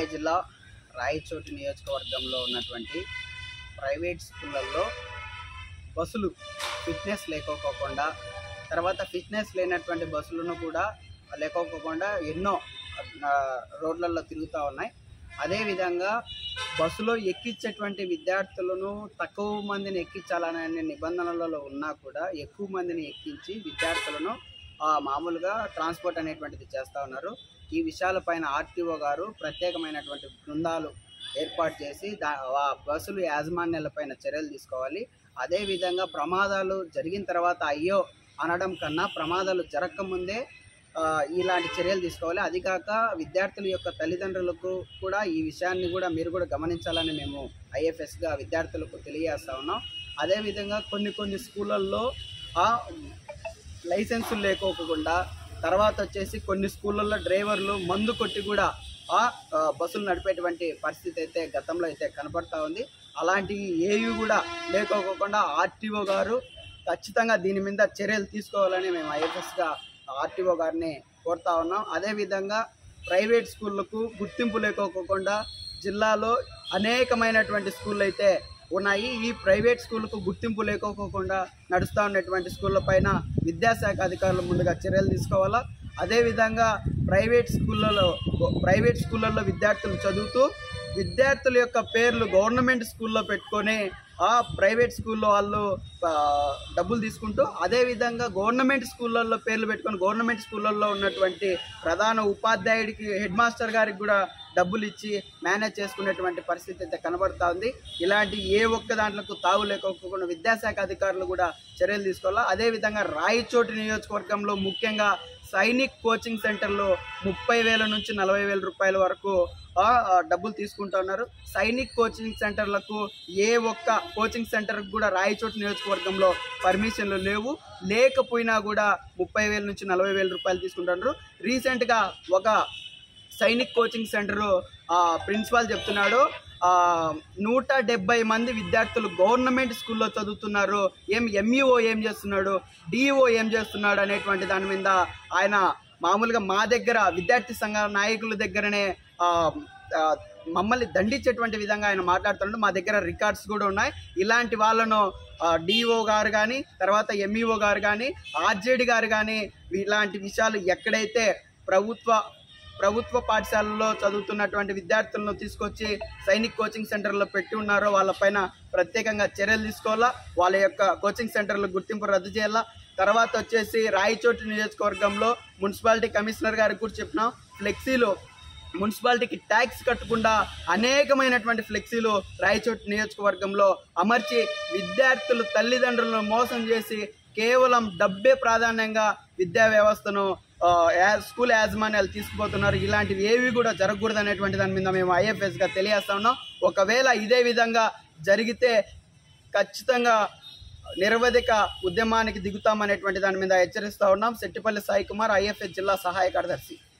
సత్యసాయి జిల్లా రాయచోటి నియోజకవర్గంలో ఉన్నటువంటి ప్రైవేట్ స్కూళ్ళల్లో బస్సులు ఫిట్నెస్ లేకోకుండా తర్వాత ఫిట్నెస్ లేనటువంటి బస్సులను కూడా లేకోకుండా ఎన్నో ఆ, రోడ్లలో తిరుగుతూ ఉన్నాయి అదేవిధంగా బస్సులో ఎక్కించేటువంటి విద్యార్థులను తక్కువ మందిని ఎక్కించాలనే నిబంధనలలో ఉన్నా కూడా ఎక్కువ మందిని ఎక్కించి విద్యార్థులను ఆ, మామూలుగా ట్రాన్స్పోర్ట్ అనేటువంటిది చేస్తూ ఉన్నారు ఈ విషయాలపైన ఆర్టీఓ గారు ప్రత్యేకమైనటువంటి బృందాలు ఏర్పాటు చేసి దా ఆ బస్సులు యాజమాన్యాలపైన చర్యలు తీసుకోవాలి అదేవిధంగా ప్రమాదాలు జరిగిన తర్వాత అయ్యో అనడం కన్నా ప్రమాదాలు జరగకముందే ఆ, ఇలాంటి చర్యలు తీసుకోవాలి అది కాక విద్యార్థుల యొక్క తల్లిదండ్రులకు కూడా ఈ విషయాన్ని కూడా మీరు కూడా గమనించాలని మేము ఐఎఫ్ఎస్గా విద్యార్థులకు తెలియజేస్తా ఉన్నాం అదేవిధంగా కొన్ని కొన్ని స్కూళ్ళల్లో ఆ లైసెన్సులు లేకోకుండా తర్వాత వచ్చేసి కొన్ని స్కూళ్ళల్లో డ్రైవర్లు మందు కొట్టి కూడా ఆ ఆ, బస్సులు నడిపేటువంటి పరిస్థితి అయితే గతంలో అయితే కనపడతా ఉంది అలాంటివి ఏవి కూడా లేకోకుండా ఆర్టీఓ గారు ఖచ్చితంగా దీని మీద చర్యలు తీసుకోవాలని మేము ఐఎఫ్ఎస్గా ఆర్టీఓ గారిని కోరుతా ఉన్నాం అదేవిధంగా ప్రైవేట్ స్కూళ్ళకు గుర్తింపు లేకోకుండా జిల్లాలో అనేకమైనటువంటి స్కూళ్ళు అయితే ఉన్నాయి ఈ ప్రైవేట్ స్కూళ్ళకు గుర్తింపు లేకోకుండా నడుస్తూ ఉన్నటువంటి స్కూళ్ళ పైన విద్యాశాఖ అధికారులు ముందుగా చర్యలు తీసుకోవాలా అదేవిధంగా ప్రైవేట్ స్కూళ్ళలో ప్రైవేట్ స్కూళ్ళల్లో విద్యార్థులు చదువుతూ విద్యార్థుల యొక్క పేర్లు గవర్నమెంట్ స్కూల్లో పెట్టుకొని ఆ ప్రైవేట్ స్కూల్లో వాళ్ళు ఆ, డబ్బులు తీసుకుంటూ అదేవిధంగా గవర్నమెంట్ స్కూళ్ళల్లో పేర్లు పెట్టుకొని గవర్నమెంట్ స్కూళ్ళల్లో ఉన్నటువంటి ప్రధాన ఉపాధ్యాయుడికి హెడ్ మాస్టర్ గారికి కూడా డబ్బులు ఇచ్చి మేనేజ్ చేసుకునేటువంటి పరిస్థితి అయితే కనబడతా ఉంది ఇలాంటి ఏ ఒక్క దాంట్లకు తావు లేకోకుండా విద్యాశాఖ అధికారులు కూడా చర్యలు తీసుకోవాలా అదేవిధంగా రాయచోటి నియోజకవర్గంలో ముఖ్యంగా సైనిక్ కోచింగ్ సెంటర్లో ముప్పై వేల నుంచి నలభై వేల రూపాయల వరకు ఆ, ఆ, డబ్బులు తీసుకుంటా ఉన్నారు సైనిక్ కోచింగ్ సెంటర్లకు ఏ ఒక్క కోచింగ్ సెంటర్కి కూడా రాయచోటి నియోజకవర్గంలో పర్మిషన్లు లేవు లేకపోయినా కూడా ముప్పై వేల నుంచి నలభై వేల రూపాయలు తీసుకుంటున్నారు రీసెంట్గా ఒక సైనిక్ కోచింగ్ సెంటర్ ప్రిన్సిపాల్ చెప్తున్నాడు ఆ, నూట డెబ్బై మంది విద్యార్థులు గవర్నమెంట్ స్కూల్లో చదువుతున్నారు ఏం ఎంఈఓ ఏం చేస్తున్నాడు డిఈఓ ఏం చేస్తున్నాడు అనేటువంటి దాని మీద ఆయన మామూలుగా మా దగ్గర విద్యార్థి సంఘ నాయకుల దగ్గరనే ఆ, ఆ, మమ్మల్ని దండించేటువంటి విధంగా ఆయన మాట్లాడుతున్నాడు మా దగ్గర రికార్డ్స్ కూడా ఉన్నాయి ఇలాంటి వాళ్ళను డిఓ గారు కానీ తర్వాత ఎంఈఓ గారు కానీ ఆర్జేడి గారు కానీ ఇలాంటి విషయాలు ఎక్కడైతే ప్రభుత్వ ప్రభుత్వ పాఠశాలల్లో చదువుతున్నటువంటి విద్యార్థులను తీసుకొచ్చి సైనిక్ కోచింగ్ సెంటర్లో పెట్టి ఉన్నారో వాళ్ళపైన ప్రత్యేకంగా చర్యలు తీసుకోవాలా వాళ్ళ యొక్క కోచింగ్ సెంటర్లు గుర్తింపు రద్దు చేయాలా తర్వాత వచ్చేసి రాయచోటి నియోజకవర్గంలో మున్సిపాలిటీ కమిషనర్ గారికి కూడా చెప్పినాం ఫ్లెక్సీలు మున్సిపాలిటీకి ట్యాక్స్ కట్టకుండా అనేకమైనటువంటి ఫ్లెక్సీలు రాయచోటి నియోజకవర్గంలో అమర్చి విద్యార్థులు తల్లిదండ్రులను మోసం చేసి కేవలం డబ్బే ప్రాధాన్యంగా విద్యా వ్యవస్థను ఆ, యా- స్కూల్ యాజమాన్యాలు తీసుకుపోతున్నారు ఇలాంటివి ఏవి కూడా జరగకూడదు అనేటువంటి దాని మీద మేము ఐఎఫ్ఎస్గా తెలియజేస్తా ఉన్నాం ఒకవేళ ఇదే విధంగా జరిగితే ఖచ్చితంగా నిరవధిక ఉద్యమానికి దిగుతామనేటువంటి దాని మీద హెచ్చరిస్తా ఉన్నాం సెట్టిపల్లి సాయి కుమార్ ఐఎఫ్ఎస్ జిల్లా సహాయ కార్యదర్శి